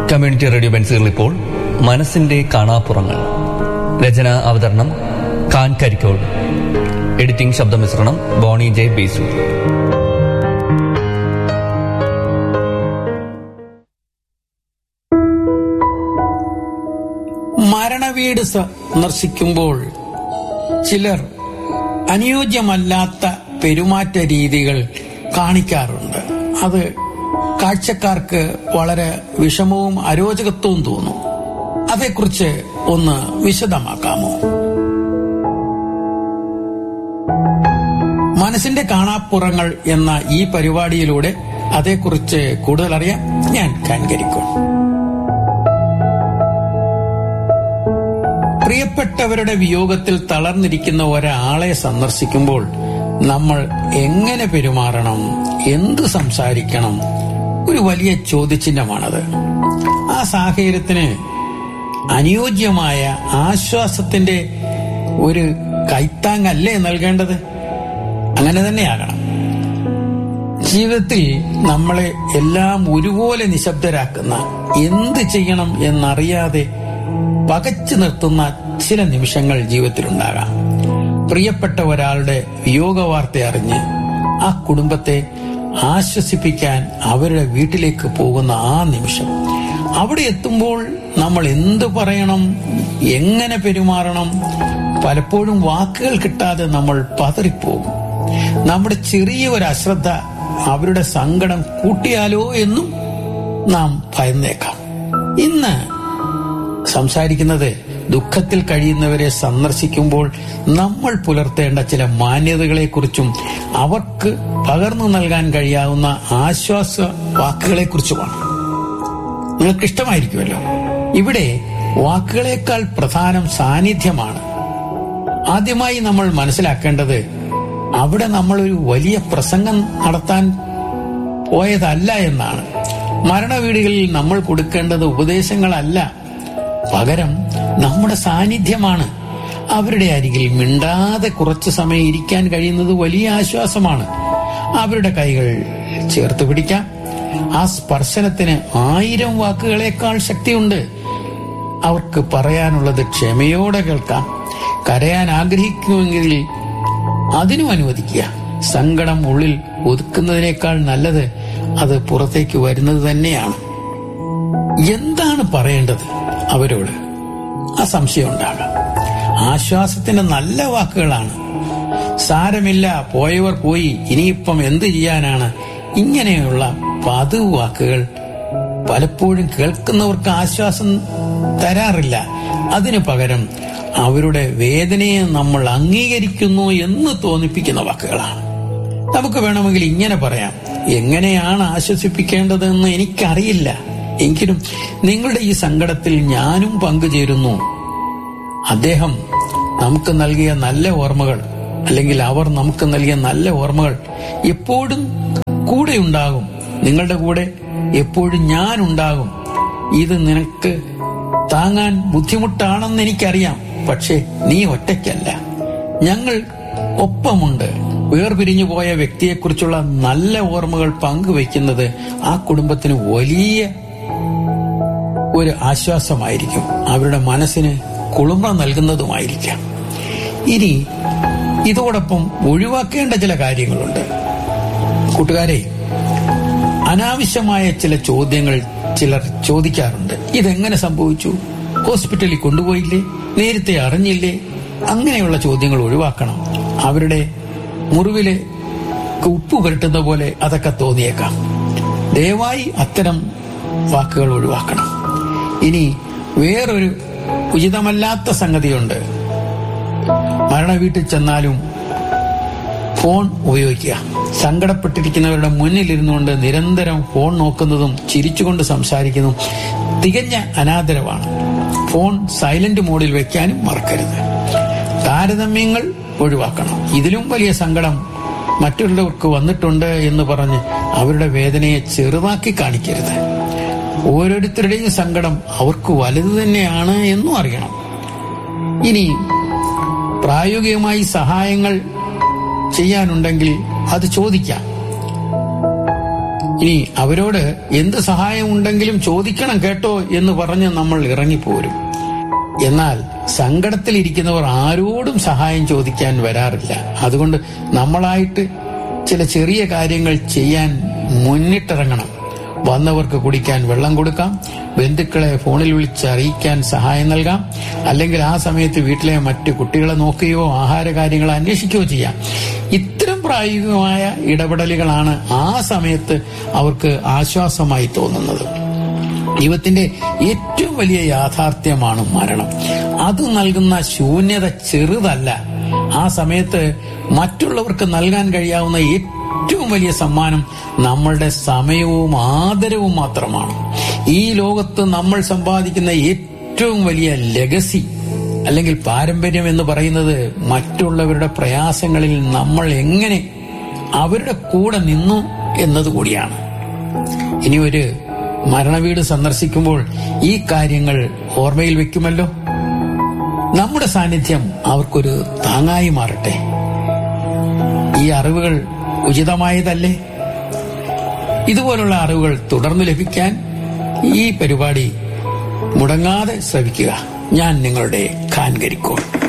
community radio ബെൻസുകൾ ഇപ്പോൾ മനസ്സിന്റെ കാണാപ്പുറങ്ങൾ രചന അവതരണം ഖാൻ കരിക്കോട് എഡിറ്റിംഗ് ശബ്ദമിശ്രണം ബോണി ജെ ബേസു മരണവീട് സന്ദർശിക്കുമ്പോൾ ചിലർ അനുയോജ്യമല്ലാത്ത പെരുമാറ്റ രീതികൾ കാണിക്കാറുണ്ട് അത് കാഴ്ചക്കാർക്ക് വളരെ വിഷമവും അരോചകത്വവും തോന്നും അതേക്കുറിച്ച് ഒന്ന് വിശദമാക്കാമോ മനസ്സിന്റെ കാണാപ്പുറങ്ങൾ എന്ന ഈ പരിപാടിയിലൂടെ അതേക്കുറിച്ച് കൂടുതൽ അറിയാൻ ഞാൻ കാൻകരിക്കും പ്രിയപ്പെട്ടവരുടെ വിയോഗത്തിൽ തളർന്നിരിക്കുന്ന ഒരാളെ സന്ദർശിക്കുമ്പോൾ നമ്മൾ എങ്ങനെ പെരുമാറണം എന്ത് സംസാരിക്കണം ഒരു വലിയ ചോദ്യചിഹ്നമാണത് ആ സാഹചര്യത്തിന് അനുയോജ്യമായ ആശ്വാസത്തിന്റെ ഒരു കൈത്താങ്ങല്ലേ നൽകേണ്ടത് അങ്ങനെ തന്നെയാകണം ജീവിതത്തിൽ നമ്മളെ എല്ലാം ഒരുപോലെ നിശബ്ദരാക്കുന്ന എന്ത് ചെയ്യണം എന്നറിയാതെ പകച്ചു നിർത്തുന്ന ചില നിമിഷങ്ങൾ ജീവിതത്തിലുണ്ടാകാം പ്രിയപ്പെട്ട ഒരാളുടെ വിയോഗ വാർത്ത അറിഞ്ഞ് ആ കുടുംബത്തെ ആശ്വസിപ്പിക്കാൻ അവരുടെ വീട്ടിലേക്ക് പോകുന്ന ആ നിമിഷം അവിടെ എത്തുമ്പോൾ നമ്മൾ എന്ത് പറയണം എങ്ങനെ പെരുമാറണം പലപ്പോഴും വാക്കുകൾ കിട്ടാതെ നമ്മൾ പതറിപ്പോകും നമ്മുടെ ചെറിയ ഒരു അശ്രദ്ധ അവരുടെ സങ്കടം കൂട്ടിയാലോ എന്നും നാം ഭയന്നേക്കാം ഇന്ന് സംസാരിക്കുന്നത് ദുഃഖത്തിൽ കഴിയുന്നവരെ സന്ദർശിക്കുമ്പോൾ നമ്മൾ പുലർത്തേണ്ട ചില മാന്യതകളെക്കുറിച്ചും അവർക്ക് പകർന്നു നൽകാൻ കഴിയാവുന്ന ആശ്വാസ വാക്കുകളെക്കുറിച്ചുമാണ് നിങ്ങൾക്ക് ഇഷ്ടമായിരിക്കുമല്ലോ ഇവിടെ വാക്കുകളേക്കാൾ പ്രധാനം സാന്നിധ്യമാണ് ആദ്യമായി നമ്മൾ മനസ്സിലാക്കേണ്ടത് അവിടെ നമ്മൾ ഒരു വലിയ പ്രസംഗം നടത്താൻ പോയതല്ല എന്നാണ് മരണവീടുകളിൽ നമ്മൾ കൊടുക്കേണ്ടത് ഉപദേശങ്ങളല്ല പകരം നമ്മുടെ സാന്നിധ്യമാണ് അവരുടെ അരികിൽ മിണ്ടാതെ കുറച്ചു സമയം ഇരിക്കാൻ കഴിയുന്നത് വലിയ ആശ്വാസമാണ് അവരുടെ കൈകൾ ചേർത്ത് പിടിക്കാം ആ സ്പർശനത്തിന് ആയിരം വാക്കുകളേക്കാൾ ശക്തിയുണ്ട് അവർക്ക് പറയാനുള്ളത് ക്ഷമയോടെ കേൾക്കാം കരയാൻ ആഗ്രഹിക്കുമെങ്കിൽ അതിനും അനുവദിക്കുക സങ്കടം ഉള്ളിൽ ഒതുക്കുന്നതിനേക്കാൾ നല്ലത് അത് പുറത്തേക്ക് വരുന്നത് തന്നെയാണ് എന്താണ് പറയേണ്ടത് അവരോട് ആ സംശയം ഉണ്ടാകാം ആശ്വാസത്തിന്റെ നല്ല വാക്കുകളാണ് സാരമില്ല പോയവർ പോയി ഇനിയിപ്പം എന്ത് ചെയ്യാനാണ് ഇങ്ങനെയുള്ള പതിവ് വാക്കുകൾ പലപ്പോഴും കേൾക്കുന്നവർക്ക് ആശ്വാസം തരാറില്ല അതിനു പകരം അവരുടെ വേദനയെ നമ്മൾ അംഗീകരിക്കുന്നു എന്ന് തോന്നിപ്പിക്കുന്ന വാക്കുകളാണ് നമുക്ക് വേണമെങ്കിൽ ഇങ്ങനെ പറയാം എങ്ങനെയാണ് ആശ്വസിപ്പിക്കേണ്ടതെന്ന് എനിക്കറിയില്ല എങ്കിലും നിങ്ങളുടെ ഈ സങ്കടത്തിൽ ഞാനും പങ്കുചേരുന്നു അദ്ദേഹം നമുക്ക് നൽകിയ നല്ല ഓർമ്മകൾ അല്ലെങ്കിൽ അവർ നമുക്ക് നൽകിയ നല്ല ഓർമ്മകൾ എപ്പോഴും കൂടെ ഉണ്ടാകും നിങ്ങളുടെ കൂടെ എപ്പോഴും ഞാൻ ഉണ്ടാകും ഇത് നിനക്ക് താങ്ങാൻ ബുദ്ധിമുട്ടാണെന്ന് എനിക്കറിയാം പക്ഷേ നീ ഒറ്റയ്ക്കല്ല ഞങ്ങൾ ഒപ്പമുണ്ട് വേർപിരിഞ്ഞു പോയ വ്യക്തിയെക്കുറിച്ചുള്ള നല്ല ഓർമ്മകൾ പങ്കുവെക്കുന്നത് ആ കുടുംബത്തിന് വലിയ ഒരു ആശ്വാസമായിരിക്കും അവരുടെ മനസ്സിന് കുളിർമ നൽകുന്നതുമായിരിക്കാം ഇനി ഇതോടൊപ്പം ഒഴിവാക്കേണ്ട ചില കാര്യങ്ങളുണ്ട് കൂട്ടുകാരെ അനാവശ്യമായ ചില ചോദ്യങ്ങൾ ചിലർ ചോദിക്കാറുണ്ട് ഇതെങ്ങനെ സംഭവിച്ചു ഹോസ്പിറ്റലിൽ കൊണ്ടുപോയില്ലേ നേരത്തെ അറിഞ്ഞില്ലേ അങ്ങനെയുള്ള ചോദ്യങ്ങൾ ഒഴിവാക്കണം അവരുടെ മുറിവിലെ ഉപ്പ് പുരട്ടുന്ന പോലെ അതൊക്കെ തോന്നിയേക്കാം ദയവായി അത്തരം വാക്കുകൾ ഒഴിവാക്കണം ഇനി വേറൊരു ഉചിതമല്ലാത്ത സംഗതിയുണ്ട് മരണ വീട്ടിൽ ചെന്നാലും ഫോൺ ഉപയോഗിക്കുക സങ്കടപ്പെട്ടിരിക്കുന്നവരുടെ മുന്നിലിരുന്നുകൊണ്ട് നിരന്തരം ഫോൺ നോക്കുന്നതും ചിരിച്ചുകൊണ്ട് സംസാരിക്കുന്നതും തികഞ്ഞ അനാദരവാണ് ഫോൺ സൈലന്റ് മോഡിൽ വെക്കാനും മറക്കരുത് താരതമ്യങ്ങൾ ഒഴിവാക്കണം ഇതിലും വലിയ സങ്കടം മറ്റുള്ളവർക്ക് വന്നിട്ടുണ്ട് എന്ന് പറഞ്ഞ് അവരുടെ വേദനയെ ചെറുതാക്കി കാണിക്കരുത് ഓരോരുത്തരുടെയും സങ്കടം അവർക്ക് വലുത് തന്നെയാണ് എന്നും അറിയണം ഇനി പ്രായോഗികമായി സഹായങ്ങൾ ചെയ്യാനുണ്ടെങ്കിൽ അത് ചോദിക്കാം ഇനി അവരോട് എന്ത് സഹായം ഉണ്ടെങ്കിലും ചോദിക്കണം കേട്ടോ എന്ന് പറഞ്ഞ് നമ്മൾ ഇറങ്ങിപ്പോരും എന്നാൽ സങ്കടത്തിലിരിക്കുന്നവർ ആരോടും സഹായം ചോദിക്കാൻ വരാറില്ല അതുകൊണ്ട് നമ്മളായിട്ട് ചില ചെറിയ കാര്യങ്ങൾ ചെയ്യാൻ മുന്നിട്ടിറങ്ങണം വന്നവർക്ക് കുടിക്കാൻ വെള്ളം കൊടുക്കാം ബന്ധുക്കളെ ഫോണിൽ വിളിച്ച് അറിയിക്കാൻ സഹായം നൽകാം അല്ലെങ്കിൽ ആ സമയത്ത് വീട്ടിലെ മറ്റു കുട്ടികളെ നോക്കുകയോ ആഹാര കാര്യങ്ങൾ അന്വേഷിക്കുകയോ ചെയ്യാം ഇത്തരം പ്രായോഗികമായ ഇടപെടലുകളാണ് ആ സമയത്ത് അവർക്ക് ആശ്വാസമായി തോന്നുന്നത് ജീവിതത്തിന്റെ ഏറ്റവും വലിയ യാഥാർത്ഥ്യമാണ് മരണം അത് നൽകുന്ന ശൂന്യത ചെറുതല്ല ആ സമയത്ത് മറ്റുള്ളവർക്ക് നൽകാൻ കഴിയാവുന്ന ഏറ്റവും വലിയ സമ്മാനം നമ്മളുടെ സമയവും ആദരവും മാത്രമാണ് ഈ ലോകത്ത് നമ്മൾ സമ്പാദിക്കുന്ന ഏറ്റവും വലിയ ലെഗസി അല്ലെങ്കിൽ പാരമ്പര്യം എന്ന് പറയുന്നത് മറ്റുള്ളവരുടെ പ്രയാസങ്ങളിൽ നമ്മൾ എങ്ങനെ അവരുടെ കൂടെ നിന്നു എന്നതുകൂടിയാണ് ഇനി ഒരു മരണവീട് സന്ദർശിക്കുമ്പോൾ ഈ കാര്യങ്ങൾ ഓർമ്മയിൽ വെക്കുമല്ലോ നമ്മുടെ സാന്നിധ്യം അവർക്കൊരു താങ്ങായി മാറട്ടെ ഈ അറിവുകൾ ഉചിതമായതല്ലേ ഇതുപോലുള്ള അറിവുകൾ തുടർന്ന് ലഭിക്കാൻ ഈ പരിപാടി മുടങ്ങാതെ ശ്രവിക്കുക ഞാൻ നിങ്ങളുടെ ഖാൻകരിക്കോൾ